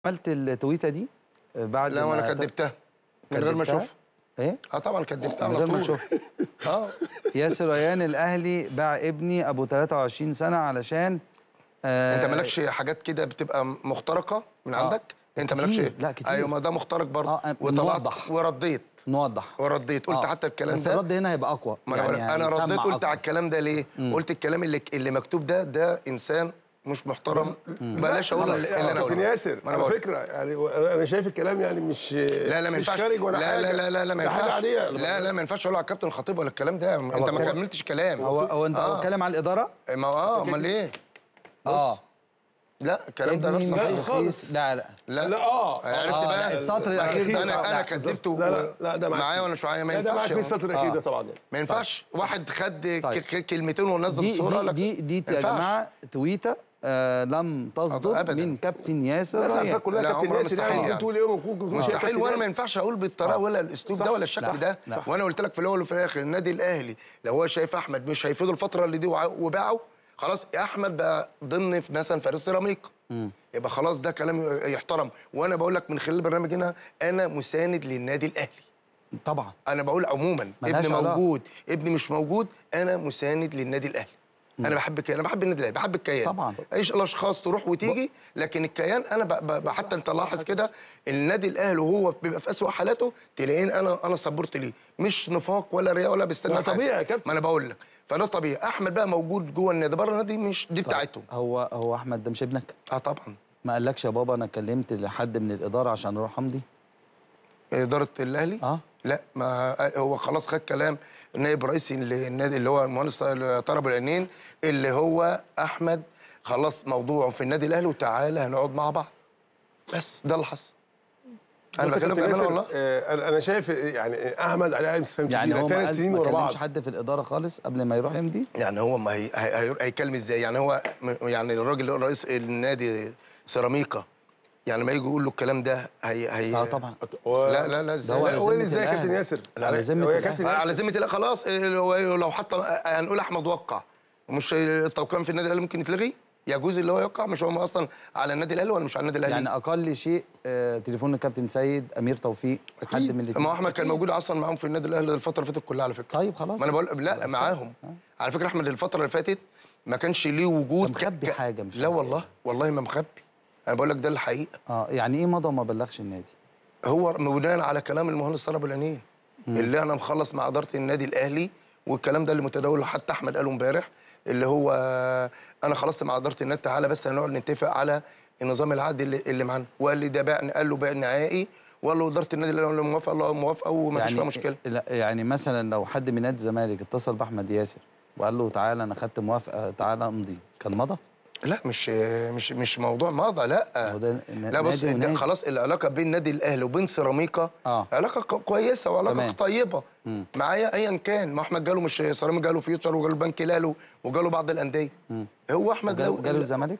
عملت التويته دي بعد لا وانا ما كدبتها من غير ما كدبتها؟ اشوف ايه اه طبعا كدبتها من على غير ما طول اشوف اه ياسر ريان الاهلي باع ابني ابو 23 سنه علشان آه انت مالكش حاجات كده بتبقى مخترقه من آه. عندك انت كتير، مالكش لا، كتير. ايوه ما ده مخترق برضه آه، وطلعت نوضح. ورديت نوضح ورديت قلت آه. حتى الكلام بس ده الرد هنا هيبقى اقوى ما انا يعني انا هيسمع رديت قلت أكتر. على الكلام ده ليه؟ قلت الكلام اللي اللي مكتوب ده ده انسان مش محترم بلاش اقول خلاص. اللي انا كابتن اقوله ياسر ما انا على بقول فكره يعني انا أنا شايف الكلام يعني مش لا لا ما مش ينفعش خارج ولا لا حاجه لا لا لا لا ما ده حاجه ينفعش عاديه لا لا ما ينفعش اقول على الكابتن الخطيب ولا الكلام ده انت ما كلام- كملتش كلام هو هو انت آه. بتتكلم على الاداره ما هو اه امال ايه؟ اه لا الكلام ده ابني غير مش صحيح لا خالص. رخيص. لا لا لا لا اه عرفت آه، بقى لا، السطر الأخير ده ده انا صعب. انا لا، كذبت لا لا لا ده معاك معايا ولا مش معايا ما لا ده معاك ينفعش في السطر الاخير آه. ده طبعا ما ينفعش واحد خد ك- طيب. ك- كلمتين ونزل دي الصوره دي لك دي, دي ما يا ينفعش. جماعه تويته آه لم تصدر أبداً. من كابتن ياسر الناس ريان عارفه كلها لا، كابتن عمرها ياسر مستحيل يعني ممكن يعني. تقول ايه وممكن تقول مش مستحيل كابتن وانا ما ياسر. ينفعش اقول بالطريقه ولا الاسلوب صح. ده ولا الشكل لا. ده لا. وانا قلت لك في الاول وفي الاخر النادي الاهلي لو هو شايف احمد مش هيفيده الفتره اللي دي وع- وباعه خلاص احمد بقى ضمن في مثلا فريق سيراميك يبقى خلاص ده كلام يحترم وانا بقول لك من خلال البرنامج هنا انا مساند للنادي الاهلي طبعا انا بقول عموما ملهاش ابني علاقة. موجود ابني مش موجود انا مساند للنادي الاهلي انا بحب الكيان انا بحب النادي الاهلي بحب الكيان طبعا. ايش الاشخاص تروح وتيجي لكن الكيان انا ب... ب... ب... حتى انت لاحظ كده النادي الاهلي وهو بيبقى في اسوء حالاته تلاقيني انا انا صبرت ليه مش نفاق ولا رياء ولا بستنى ده حاجة. طبيعي يا كابتن. ما انا بقول لك فده طبيعي احمد بقى موجود جوه النادي بره النادي مش دي بتاعتهم هو هو احمد ده مش ابنك اه طبعا ما قالكش يا بابا انا كلمت لحد من الاداره عشان اروح امضي اداره الاهلي اه لا ما هو خلاص خد كلام نائب رئيسي النادي اللي هو المهندس طرب العينين اللي هو احمد خلاص موضوعه في النادي الاهلي وتعالى هنقعد مع بعض بس ده اللي حصل انا بص يا بكلمك كابتن بامانه ياسر والله آه، انا انا شايف يعني احمد علي علي فهمت يعني هو ما ثلاث قال- سنين ما ورا بعض كلمش حد في الاداره خالص قبل ما يروح يمضي يعني هو ما هي هي- هي- هيكلم ازاي يعني هو م- يعني الراجل اللي هو رئيس النادي سيراميكا يعني ما يجي يقول له الكلام ده هي هي اه طبعا لا لا لا ده ازاي هو لا، على هو ذمة ازاي يا كابتن الأهلي. ياسر على ذمة هو يا الأهلي. كابتن آه، ياسر على ذمه الله خلاص إيه، لو لو حتى هنقول احمد وقع ومش التوقيع في النادي الاهلي ممكن يتلغي يجوز اللي هو يوقع مش هو اصلا على النادي الاهلي ولا مش على النادي الاهلي يعني اقل شيء آه تليفون الكابتن سيد امير توفيق حد من الاثنين ما هو احمد كان موجود اصلا معاهم في النادي الاهلي الفتره اللي فاتت كلها على فكره طيب خلاص ما انا بقول لا خلاص معاهم خلاص. آه. على فكره احمد الفتره اللي فاتت ما كانش ليه وجود كان مخبي حاجة مش لا عايز والله والله ما مخبي انا بقول لك ده الحقيقه اه يعني ايه مضى وما بلغش النادي هو بناء على كلام المهندس طلب العينين اللي انا مخلص مع اداره النادي الاهلي والكلام ده اللي متداول حتى احمد قاله امبارح اللي هو انا خلصت مع اداره النادي تعالى بس هنقعد نتفق على النظام العادي اللي, اللي معانا وقال لي ده بيع قال له بيع نهائي وقال له اداره النادي الاهلي اللي موافقه الله موافقه وما فيش فيها مشكله لا يعني مثلا لو حد من نادي الزمالك اتصل باحمد ياسر وقال له تعالى انا خدت موافقه تعالى امضي كان مضى لا مش مش مش موضوع ماضي لا هو ده لا بص نادي ده ونادي. خلاص العلاقه بين النادي الاهلي وبين سيراميكا آه. علاقه ك- كويسه وعلاقه تمام. طيبه مم. معايا ايا كان ما احمد جاله مش سيراميكا جاله فيوتشر وجاله البنك الاهلي وجاله بعض الانديه مم. هو احمد جاله لو جاله الزمالك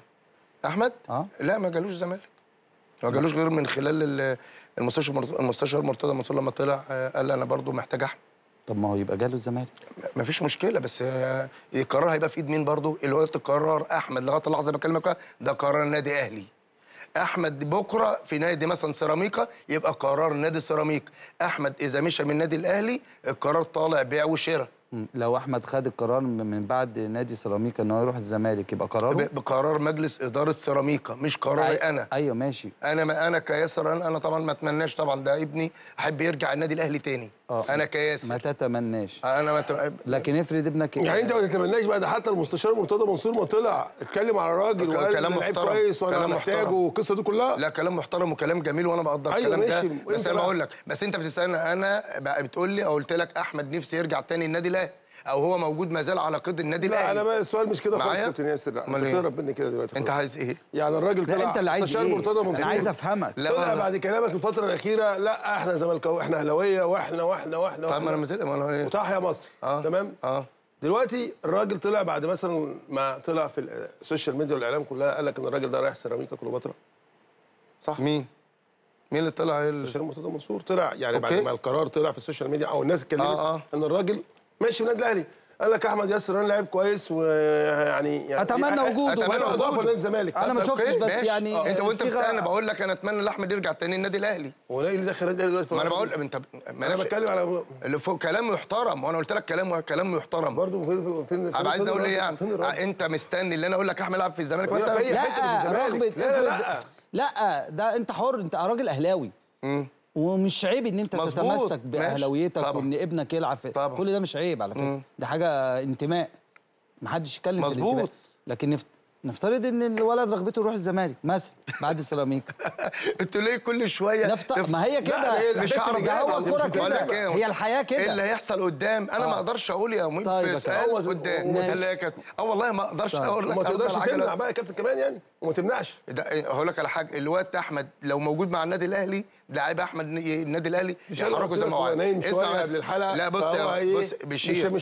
احمد اه لا ما جالوش زمالك ما جالوش غير من خلال ال- المستشار مرت- المستشار مرتضى منصور لما طلع آه، قال انا برضو محتاج احمد طب ما هو يبقى جاله الزمالك ما فيش مشكله بس آه، القرار هيبقى في ايد مين برضو اللي قلت قرار احمد لغايه اللحظه اللي بكلمك فيها، ده قرار نادي اهلي احمد بكره في نادي مثلا سيراميكا يبقى قرار نادي سيراميكا احمد اذا مشى من النادي الاهلي القرار طالع بيع وشراء مم. لو احمد خد القرار من من بعد نادي سيراميكا ان هو يروح الزمالك يبقى قراره ب- بقرار مجلس اداره سيراميكا مش قراري أي- انا ايوه ماشي انا ما انا كياسر انا, أنا طبعا ما اتمناش طبعا ده ابني احب يرجع النادي الاهلي تاني آه. انا ما كياسر تتمناش انا ما ت... لكن افرض ابنك يعني انت ما تتمناش بقى ده حتى المستشار مرتضى منصور ما طلع اتكلم على الراجل ك- وقال كلام ده لعيب محترم. كويس وانا كلام محتاجه محترم. والقصه دي كلها لا كلام محترم وكلام جميل وانا بقدر أيوة الكلام ماشي. ده وأنت بس انا بقى- بقول لك بس انت بتسالني انا بقى بتقول لي او قلت لك احمد نفسي يرجع تاني النادي الاهلي او هو موجود ما زال على قيد النادي لا الاهلي انا بقى السؤال مش كده خالص معايا؟ كابتن ياسر لا انت أمال إيه؟ بتهرب مني كده دلوقتي انت خالص. عايز ايه يعني الراجل لا طلع انت اللي عايز مستشار ايه مرتضى منصور انا عايز افهمك لا طلع ما- بعد كلامك الفتره الاخيره لا احنا زملكاويه احنا اهلاويه واحنا واحنا واحنا طب ما انا واحنا ما زلت ما انا ايه وتحيا مصر اه تمام اه دلوقتي الراجل طلع بعد مثلا ما طلع في السوشيال ميديا والاعلام كلها قال لك ان الراجل ده رايح سيراميكا كليوباترا صح مين مين اللي طلع ايه اللي- المستشار مرتضى منصور طلع يعني بعد أوكي. ما القرار طلع في السوشيال ميديا او الناس اتكلمت آه، آه. ان الراجل ماشي في النادي الاهلي قال لك احمد ياسر انا لعيب كويس ويعني يعني أتمنى وجوده. اتمنى أتمنى وجوده وجوده. نادي الزمالك أنا ما طب شفتش أوكي، بس ماشي. يعني آه، انت وانت الصيغة- بتسالني بقول لك انا اتمنى ان احمد يرجع تاني النادي الاهلي هو ايه اللي دخل النادي دلوقتي في ما انا الأهلي؟ بقول انت ما انا أنا بتكلم على اللي فوق كلام يحترم وانا قلت لك كلام كلام يحترم برضه فين فين فين انا عايز فين اقول ايه الراجل؟ يعني فين الراجل؟ انت مستني اللي انا اقول لك احمد يلعب في الزمالك ولا مثلا في أي حتة في لا الزمالك. رغبه لا، لا، افرض- لا. لا ده انت حر انت راجل اهلاوي مم. ومش عيب ان انت مظبوط، تتمسك ماشي. باهلاويتك طبعا. وان ابنك يلعب في طبعا. كل ده مش عيب على فكره مم. ده حاجه انتماء محدش يتكلم في مظبوط. الانتماء لكن نفت... نفترض ان الولد رغبته يروح الزمالك مثلا بعد سيراميكا انتوا ليه كل شويه نفت... تف- ما هي كده هي مش الأحداث هعرف اللي ده جاية هو بعد الكرة كده. بقول لك كده ايه هي الحياه ايه اللي كده هيحصل قدام انا آه. ما اقدرش اقول يا مهم طيب في يا سؤال كابتن. قدام ماشي. اللي هي كانت اه والله ما اقدرش طيب. اقول لك وما تقدرش أفضل حاجة تمنع لا. بقى يا كابتن كمان يعني وما تمنعش ده هقول لك على حاجه الواد احمد لو موجود مع النادي الاهلي لعيب احمد النادي الاهلي مش أنا يحركوا قلت زي لك ما هو هو عايز نايم اسمع شويه بس. قبل الحلقه لا بص فهو يا إيه؟ بص مش بشير